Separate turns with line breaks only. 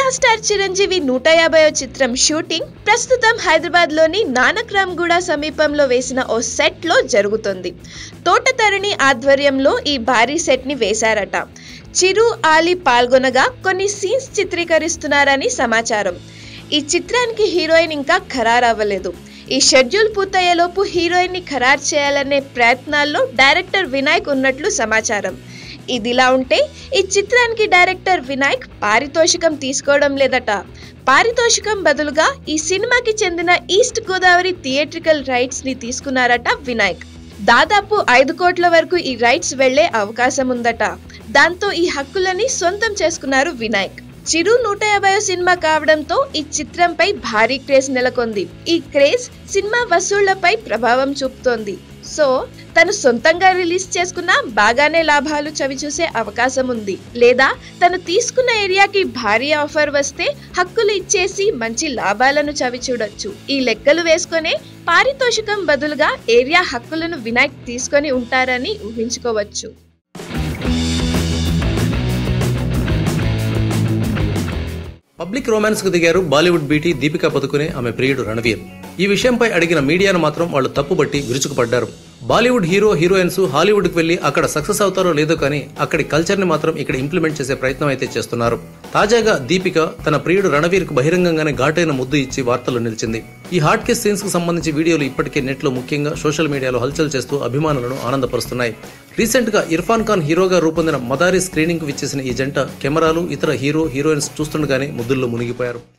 megastar Chiranjeevi నూట యాభైవ చిత్రం షూటింగ్ ప్రస్తుతం హైదరాబాద్ లోని నానక్రామ్గూడ సమీపంలో వేసిన ఓ సెట్ లో జరుగుతుంది తోటతరణి ఆధ్వర్యంలో ఈ భారీ సెట్ ని వేశారట చిరు ఆలి పాల్గొనగా కొన్ని సీన్స్ చిత్రీకరిస్తున్నారని సమాచారం ఈ చిత్రానికి హీరోయిన్ ఇంకా ఖరారవ్వలేదు ఈ షెడ్యూల్ పూర్తయ్యేలోపు హీరోయిన్ ని ఖరారు చేయాలనే ప్రయత్నాల్లో డైరెక్టర్ వినాయక్ ఉన్నట్లు సమాచారం ఇదిలా ఉంటే ఈ చిత్రానికి డైరెక్టర్ వినాయక్ పారితోషికం తీసుకోవడం లేదట పారితోషికం బదులుగా ఈ సినిమాకి చెందిన ఈస్ట్ గోదావరి థియేట్రికల్ రైట్స్ ని తీసుకున్నారట వినాయక్ దాదాపు ఐదు కోట్ల వరకు ఈ రైట్స్ వెళ్లే అవకాశం ఉందట దాంతో ఈ హక్కులని సొంతం చేసుకున్నారు వినాయక్ చిరు నూట యాభై సినిమా కావడంతో ఈ చిత్రంపై భారీ క్రేజ్ నెలకొంది ఈ క్రేజ్ సినిమా వసూళ్లపై ప్రభావం చూపుతోంది సో తను సొంతంగా రిలీజ్ చేసుకున్న బాగానే లాభాలు చవిచూసే అవకాశం ఉంది లేదా తను తీసుకున్న ఏరియాకి భారీ ఆఫర్ వస్తే హక్కులు ఇచ్చేసి మంచి లాభాలను చవిచూడొచ్చు ఈ లెక్కలు వేసుకొనే పారితోషికం బదులుగా ఏరియా హక్కులను వినాయక్ తీసుకొని ఉంటారని ఊహించుకోవచ్చు
పబ్లిక్ రొమాన్స్ కు దిగారు బాలీవుడ్ బ్యూటీ దీపికా పదుకునే ఆమె ప్రియుడు రణవీర్ ఈ విషయంపై అడిగిన మీడియాను మాత్రం వాళ్ళు తప్పుబట్టి విరుచుకుపడ్డారు బాలీవుడ్ హీరో హీరోయిన్స్ హాలీవుడ్ కు వెళ్లి అక్కడ సక్సెస్ అవుతారో లేదో కానీ అక్కడి కల్చర్ ని మాత్రం ఇక్కడ ఇంప్లిమెంట్ చేసే ప్రయత్నం అయితే చేస్తున్నారు తాజాగా దీపిక తన ప్రియుడు రణవీర్ కు బహిరంగంగానే ఘాటైన ముద్దు ఇచ్చి వార్తల్లో నిలిచింది ఈ హాట్ కేస్ సీన్స్ కు సంబంధించి వీడియోలు ఇప్పటికే నెట్ లో ముఖ్యంగా సోషల్ మీడియాలో హల్చల్ చేస్తూ అభిమానులను ఆనందపరుస్తున్నాయి రీసెంట్ గా ఇర్ఫాన్ ఖాన్ హీరోగా రూపొందిన మదారి స్క్రీనింగ్ కు విచ్చేసిన ఈ జంట కెమెరాలు ఇతర హీరో హీరోయిన్స్ చూస్తుండగానే ముద్దుల్లో మునిగిపోయారు